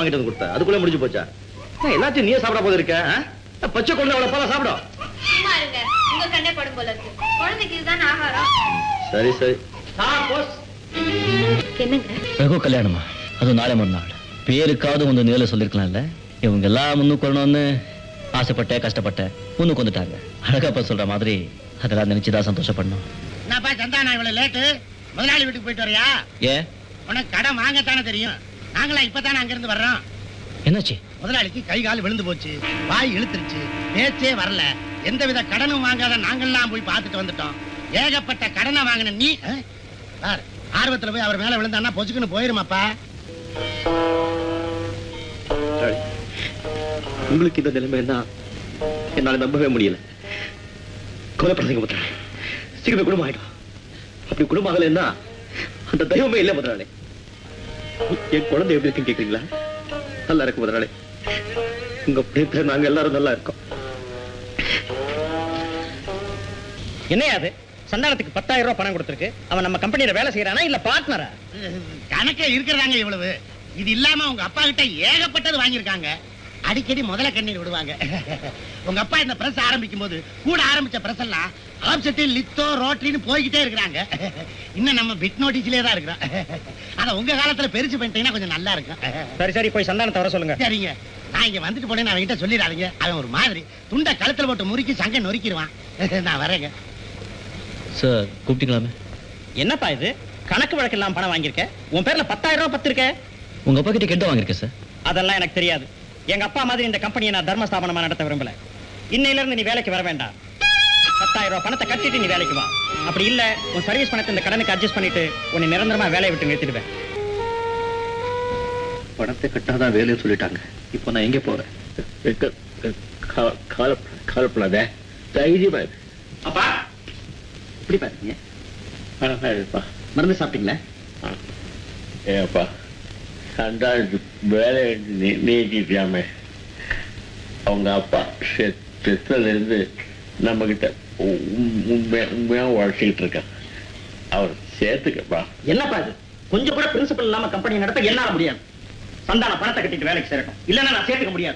வாங்கிட்டு வந்து கொடுத்த அதுக்குள்ள முடிஞ்சு போச்சா நான் எல்லாத்தையும் நீயே சாப்பிட போது இருக்க ஆ? பச்சை கொண்டு அவ்வளவு போல சாப்பிடும் சும்மா இருங்க உங்க கண்ணே படும் போல இருக்கு குழந்தைக்கு இதுதான் ஆகாரம் சரி சரி என்னங்க ரகு கல்யாணமா அது நாளை மறுநாள் பேருக்காவது ಒಂದು நேரில் சொல்லிருக்கலாம்ல இவங்க எல்லாம் முன்னுக்கு வரணும்னு ஆசைப்பட்டேன் கஷ்டப்பட்டேன் முன்னுக்கு வந்துட்டாங்க அழகப்பா சொல்ற மாதிரி அதெல்லாம் நினைச்சுதான் சந்தோஷப்படணும் என்னப்பா சந்தானா இவ்வளவு லேட்டு முதலாளி வீட்டுக்கு போயிட்டு வரியா ஏன் உனக்கு கடன் வாங்கத்தானே தெரியும் நாங்களா இப்பதானே அங்கிருந்து வர்றோம் என்னாச்சு முதலாளிக்கு கை கால் விழுந்து போச்சு வாய் இழுத்துருச்சு பேச்சே வரல எந்தவித கடனும் வாங்காத நாங்கெல்லாம் போய் பார்த்துட்டு வந்துட்டோம் ஏகப்பட்ட கடனை வாங்கின நீ ஆ? பார் ஆர்வத்துல போய் அவர் மேல விழுந்தான்னா பொசுக்குன்னு போயிருமாப்பா உங்களுக்கு இந்த நிலைமை என்ன என்னால நம்பவே முடியல கொலைப்படுறீங்க முதலாளி சீக்கிரமே குடும்பம் ஆயிடும் அப்படி குடும்பம் ஆகலைன்னா அந்த தெய்வமே இல்லை முதலாளி என் குழந்தை எப்படி இருக்குன்னு கேக்குறீங்களா நல்லா இருக்கு முதலாளி உங்க பிரியத்துல நாங்க எல்லாரும் நல்லா இருக்கோம் என்னையா அது சந்தானத்துக்கு பத்தாயிரம் ரூபாய் பணம் கொடுத்துருக்கு அவன் நம்ம கம்பெனியில வேலை செய்யறானா இல்ல பார்ட்னரா கணக்கே இருக்கிறதாங்க இவ்வளவு இது இல்லாம உங்க அப்பா கிட்ட ஏகப்பட்டது வாங்கியிருக்காங்க அடிக்கடி முதல்ல கண்ணீர் விடுவாங்க உங்க அப்பா இந்த பிரஸ் ஆரம்பிக்கும் போது கூட ஆரம்பிச்ச பிரஸ் எல்லாம் ஆப்செட்டு லித்தோ ரோட்டரின்னு போய்கிட்டே இருக்கிறாங்க இன்னும் நம்ம பிட் நோட்டீஸ்லயே தான் இருக்கிறோம் அத உங்க காலத்துல பெருசு பண்ணிட்டீங்கன்னா கொஞ்சம் நல்லா இருக்கும் சரி சரி போய் சந்தானத்தை வர சொல்லுங்க சரிங்க நான் இங்க வந்துட்டு போனேன்னு அவன்கிட்ட சொல்லிடாதீங்க அவன் ஒரு மாதிரி துண்டை கழுத்துல போட்டு முறுக்கி சங்க நொறுக்கிடுவான் நான் வரேங்க சார் கூப்பிட்டீங்களாமே என்னப்பா இது கணக்கு வழக்கு இல்லாம பணம் வாங்கியிருக்க உன் பேர்ல பத்தாயிரம் ரூபாய் பத்து இருக்க உங்க அப்பா கிட்ட கெட்ட வாங்கியிருக்கேன் சார் அதெல்லாம் எனக்கு தெரியாது எங்க அப்பா மாதிரி இந்த கம்பெனியை நான் தர்ம ஸ்தாபனமா நடத்த விரும்பல இன்னையில இருந்து நீ வேலைக்கு வர வேண்டாம் பத்தாயிரம் ரூபாய் பணத்தை கட்டிட்டு நீ வேலைக்கு வா அப்படி இல்ல உன் சர்வீஸ் பணத்தை இந்த கடனுக்கு அட்ஜஸ்ட் பண்ணிட்டு உன்னை நிரந்தரமா வேலையை விட்டு நிறுத்திடுவேன் பணத்தை கட்டாதான் வேலையை சொல்லிட்டாங்க இப்போ நான் எங்க போறேன் காலப்படாத தைரியமா இரு. அப்பா இப்படி பாருங்க மருந்து சாப்பிட்டீங்களா ஏப்பா சந்தானத்து வேலை நீட்டிட்டாமே அவங்க அப்பா செத்துல இருந்து நம்ம கிட்ட உண்மையா உண்மையா உழைச்சிக்கிட்டு இருக்கான் அவர் சேர்த்துக்கப்பா என்னப்பா இது கொஞ்சம் கூட பிரின்சிபல் இல்லாம கம்பெனி நடத்த என்னால முடியாது சந்தான பணத்தை கட்டிட்டு வேலைக்கு சேரட்டும் இல்லன்னா நான் சேர்த்துக்க முடியாது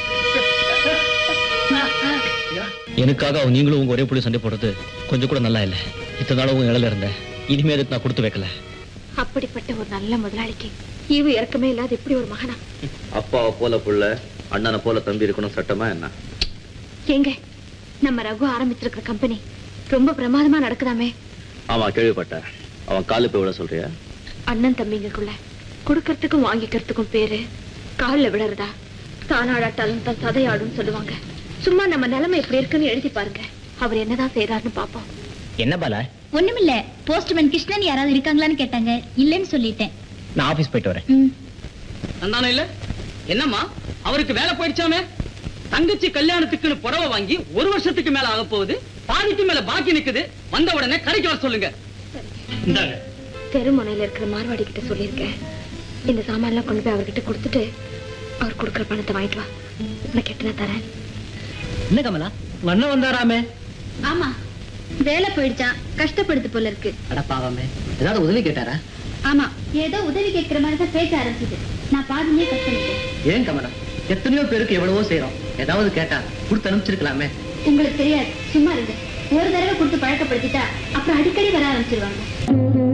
எனக்காக அவன் நீங்களும் உங்க ஒரே புள்ளி சண்டை போடுறது கொஞ்சம் கூட நல்லா இல்லை இத்தனை நாளும் உங்க நிலையில இருந்தேன் இனிமே அதுக்கு நான் கொடுத்து வைக்கல அப்படிப்பட்ட ஒரு நல்ல முதலாளிக்கு ஈவு இறக்கமே இல்லாத இப்படி ஒரு மகனா அப்பாவை போல புள்ள அண்ணனை போல தம்பி இருக்கணும் சட்டமா என்ன ஏங்க நம்ம ரகு ஆரம்பிச்சிருக்கிற கம்பெனி ரொம்ப பிரமாதமா நடக்குதாமே ஆமா கேள்விப்பட்டேன் அவன் காலு போய் விட சொல்றியா அண்ணன் தம்பிங்களுக்குள்ள கொடுக்கறதுக்கும் வாங்கிக்கிறதுக்கும் பேரு கால்ல விழறதா தானாடாட்டாலும் தான் சதையாடும் சொல்லுவாங்க சும்மா நம்ம நிலைமை எப்படி இருக்குன்னு எழுதி பாருங்க அவர் என்னதான் செய்யறாருன்னு பாப்போம் என்ன பாலா ஒண்ணுமில்ல போஸ்ட்மேன் கிருஷ்ணன் யாராவது இருக்காங்களான்னு கேட்டாங்க இல்லைன்னு சொல்லிட்டேன் நான் ஆபீஸ் போயிட்டு வரேன் ம். சந்தானம் இல்ல என்னம்மா அவருக்கு வேலை போயிடுச்சாமே தங்கச்சி கல்யாணத்துக்குன்னு புடவை வாங்கி ஒரு வருஷத்துக்கு மேல ஆக போகுது பாதிக்கு மேல பாக்கி நிக்குது வந்த உடனே கடைக்கு வர சொல்லுங்க இந்தாங்க தெருமுனையில இருக்கிற மார்வாடி கிட்ட சொல்லியிருக்கேன் இந்த சாமான்லாம் கொண்டு போய் அவர்கிட்ட கொடுத்துட்டு அவர் கொடுக்குற பணத்தை வாங்கிட்டு வா நான் கெட்டனா தரேன் என்ன கமலா உங்க அண்ணன் வந்தாராமே ஆமா வேலை போயிடுச்சான் கஷ்டப்படுத்து போல இருக்கு அட பாவமே ஏதாவது உதவி கேட்டாரா ஆமா ஏதோ உதவி கேட்கிற மாதிரி தான் பேச ஆரம்பிச்சது நான் பாதிலே கட் பண்ணிட்டேன் ஏன் கமலா எத்தனையோ பேருக்கு எவ்வளவோ செய்யறோம் ஏதாவது கேட்டா கொடுத்து அனுப்பிச்சிருக்கலாமே உங்களுக்கு தெரியாது சும்மா இருங்க ஒரு தடவை கொடுத்து பழக்கப்படுத்திட்டா அப்புறம் அடிக்கடி வர ஆரம்பிச்சிருவாங்க